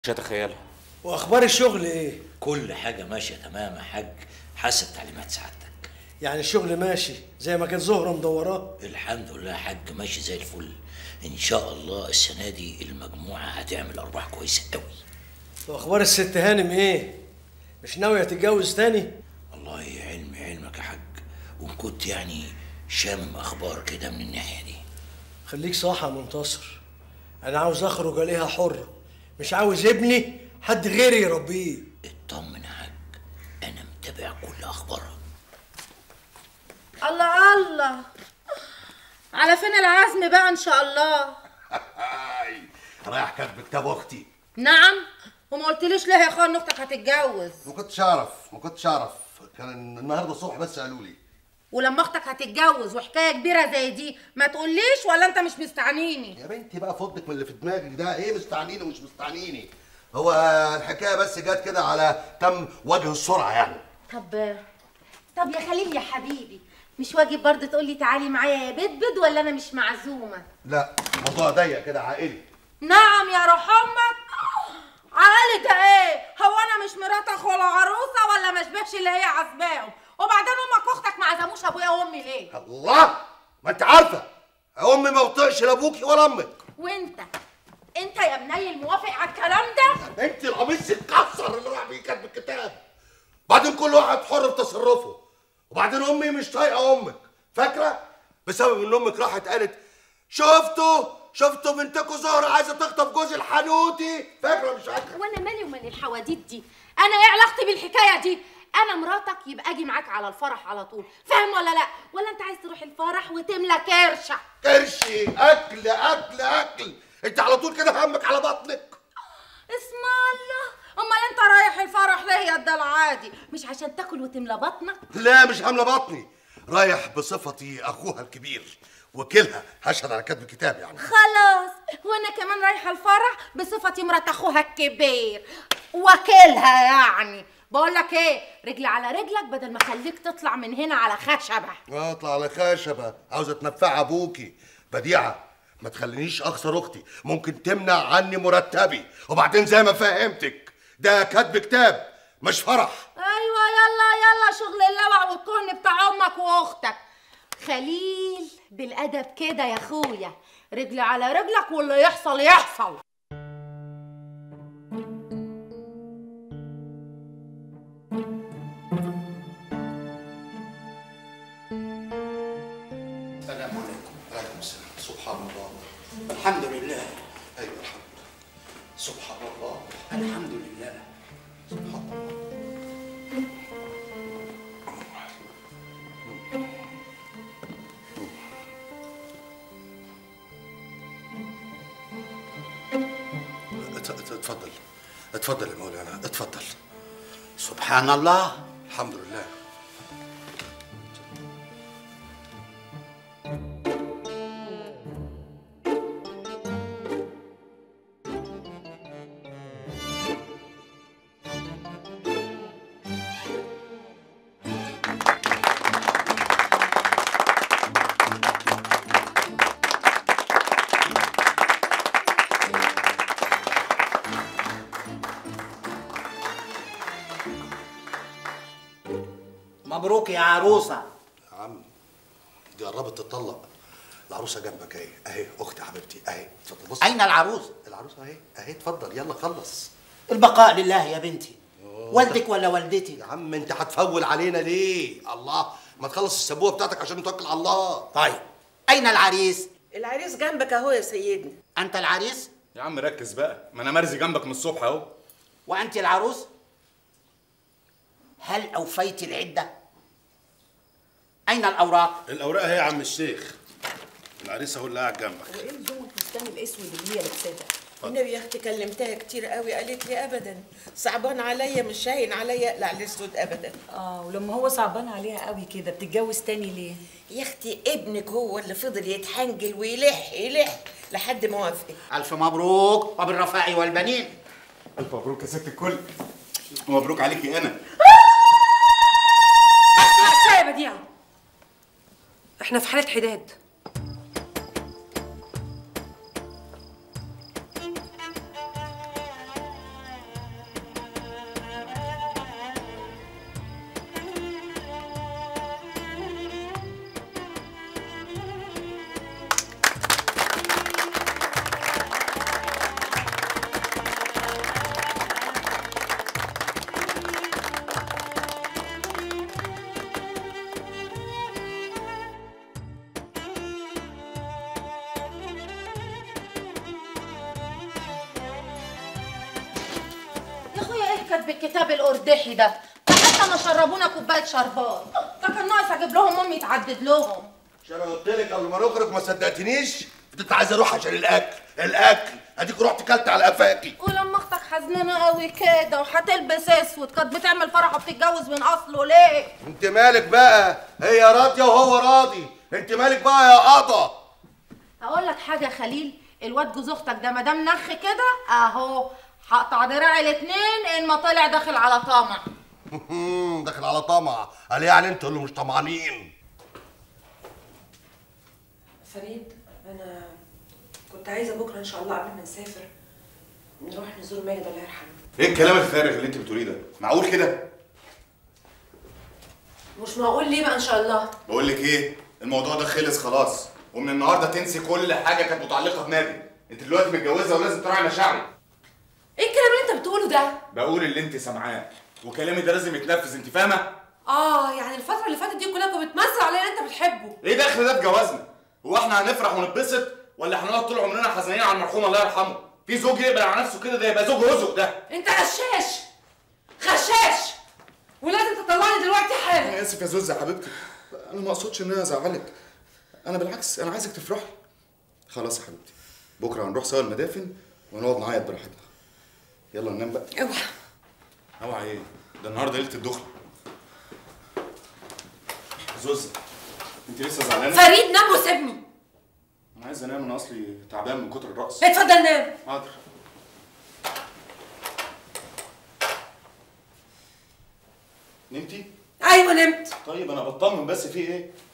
مش هتخيلها واخبار الشغل ايه كل حاجة ماشية تمام يا حاج حسب تعليمات سعادتك يعني الشغل ماشي زي ما كانت زهره مدوراه الحمد لله يا حاج ماشي زي الفل ان شاء الله السنة دي المجموعة هتعمل ارباح كويسة قوي واخبار الست هانم ايه مش ناويه تتجوز تاني والله علمي علمك يا حاج وان كنت يعني شامم اخبار كده من الناحية دي خليك صاحي يا منتصر انا عاوز اخرج الاقيها حره مش عاوز ابني حد غيري يربيه اطمن يا حاج انا متابع كل اخبارها الله الله على فين العزم بقى ان شاء الله هاي رايح كاتب كتاب اختي نعم وما قلتليش ليه يا اخويا ان اختك هتتجوز ما كنتش اعرف ما كنتش اعرف كان النهارده الصبح بس قالوا لي ولما اختك هتتجوز وحكايه كبيره زي دي ما تقوليش ولا انت مش مستعنيني يا بنتي بقى فضك من اللي في دماغك ده ايه مستعنيني ومش مستعنيني هو الحكايه بس جت كده على تم وجه السرعه يعني طب طب يا خليل يا حبيبي مش واجب برضه تقول لي تعالي معايا يا بدبد ولا انا مش معزومه لا الموضوع ضيق كده عائلي نعم يا روح امك عقلي ده ايه هو انا مش مرات اخو العروسه ولا ما اشبهش اللي هي عزباهم وبعدين امك واختك ما عزموش ابويا وامي ليه الله ما انت عارفه امي ما بطيقش لا ابوكي ولا امك وانت انت يا بني الموافق على الكلام ده انت القميص اتكسر اللي راح بيه كاتب الكتاب بعدين كل واحد حر في تصرفه وبعدين امي مش طايقه امك فاكره بسبب ان امك راحت قالت شفتوا شفتوا بنتكم زهره عايزه تخطف جوز الحنوتي فاكره مش فاكره وانا مالي ومال الحواديت دي انا ايه علاقتي بالحكايه دي انا مراتك يبقى اجي معاك على الفرح على طول فاهم ولا لا ولا انت عايز تروح الفرح وتملى كرشه قرشي اكل اكل اكل انت على طول كده همك على بطنك اسم الله امال انت رايح الفرح ليه يا ده العادي مش عشان تاكل وتملى بطنك لا مش حامله بطني رايح بصفتي اخوها الكبير وكيلها هشهد على كتب الكتاب يعني خلاص وانا كمان رايحه الفرح بصفتي مرات اخوها الكبير وكيلها يعني بقول لك ايه رجلي على رجلك بدل ما اخليك تطلع من هنا على خشبه اطلع على خشبه عاوزه تنفع ابوكي بديعه ما تخلينيش اخسر اختي ممكن تمنع عني مرتبي وبعدين زي ما فهمتك ده كاتب كتاب مش فرح ايوه يلا يلا شغل اللوع والكهن بتاع امك واختك خليل بالادب كده يا اخويا رجلي على رجلك واللي يحصل يحصل السلام عليكم وعليكم السلام سبحان الله الحمد لله ايوه الحمد سبحان الله الحمد لله سبحان الله ات- ات- اتفضل اتفضل يا مولانا اتفضل سبحان الله الحمد لله مبروك يا عروسة يا عم دي قربت تطلق العروسه جنبك اهي اهي اختي حبيبتي اهي اتفضل بص أين العروسة؟ العروسه اهي اهي اتفضل يلا خلص البقاء لله يا بنتي والدك ولا والدتي يا عم انت هتفول علينا ليه الله ما تخلص السبوه بتاعتك عشان نتوكل على الله طيب أين العريس؟ العريس جنبك اهو يا سيدنا أنت العريس يا عم ركز بقى ما انا مرزي جنبك من الصبح اهو وأنت العروس؟ هل أوفيت العدة؟ أين الأوراق؟ الاوراق اهي يا عم الشيخ العريس اهو اللي قاعد جنبك وايه لزوم الفستان الاسود اللي هي لابساه ده النبي يا اختي كلمتها كتير قوي قالت لي ابدا صعبان عليا مش هاين عليا اقلع الاسود ابدا اه ولما هو صعبان عليها قوي كده بتتجوز تاني ليه؟ يا اختي ابنك هو اللي فضل يتحنجل ويلح يلح لحد ما وافق ألف مبروك وبالرفاع والبنين الف مبروك يا ست الكل ومبروك عليكي انا بس يا بديعة احنا في حالة حداد كاتب الكتاب الأردحي ده ده حتى ما شربونا كوباية شربات ده كان ناقص أجيب لهم أمي تعدد لهم مش انا قلت لك قبل ما نخرج ما صدقتنيش كنت عايز اروح عشان الاكل الاكل اديك رحت كلت على قفاكي ولما اختك حزنانه قوي كده وهتلبس اسود كانت بتعمل فرح وبتتجوز من اصله ليه؟ انت مالك بقى هي راضيه وهو راضي انت مالك بقى يا قضا هقول لك حاجه يا خليل الواد جوز اختك ده ما دام نخ كده اهو هقطع دراع الاتنين ان ما طلع داخل على طمع داخل على طمع قال يعني انتوا اللي مش طمعانين فريد انا كنت عايزه بكره ان شاء الله قبل ما نسافر نروح نزور ماجد الله يرحمه ايه الكلام الفارغ اللي انت بتقوليه ده معقول كده مش معقول ليه بقى ان شاء الله بقول لك ايه الموضوع ده خلص خلاص ومن النهارده تنسي كل حاجه كانت متعلقه بنادي انت دلوقتي متجوزه ولازم تراعي مشاعرك ايه الكلام اللي انت بتقوله ده بقول اللي انت سامعاه وكلامي ده لازم يتنفذ انت فاهمه اه يعني الفتره اللي فاتت دي كلها كنت بتمثل على اللي انت بتحبه ايه دخل ده في جوازنا هو احنا هنفرح ونتبسط ولا هنقعد طول عمرنا حزينين على المرحوم الله يرحمه في زوج يقبل على نفسه كده ده يبقى زوج هزق ده انت غشاش غشاش ولازم تطلعني دلوقتي حالا انا اسف يا زوزة حبيبتي انا ما اقصدش ان انا ازعلك انا بالعكس انا عايزك تفرحي خلاص يا حبيبتي بكره هنروح سوا المدافن ونقعد نعيط براحتنا يلا ننام بقى اوعى اوعى ايه ده النهارده ليله الدخله زوزة انت لسه زعلانه فريد نام وسيبني انا عايز انام انا اصلي تعبان من كتر الرقص اتفضل نام حاضر نمتي ايوه نمت طيب انا بطمن بس في ايه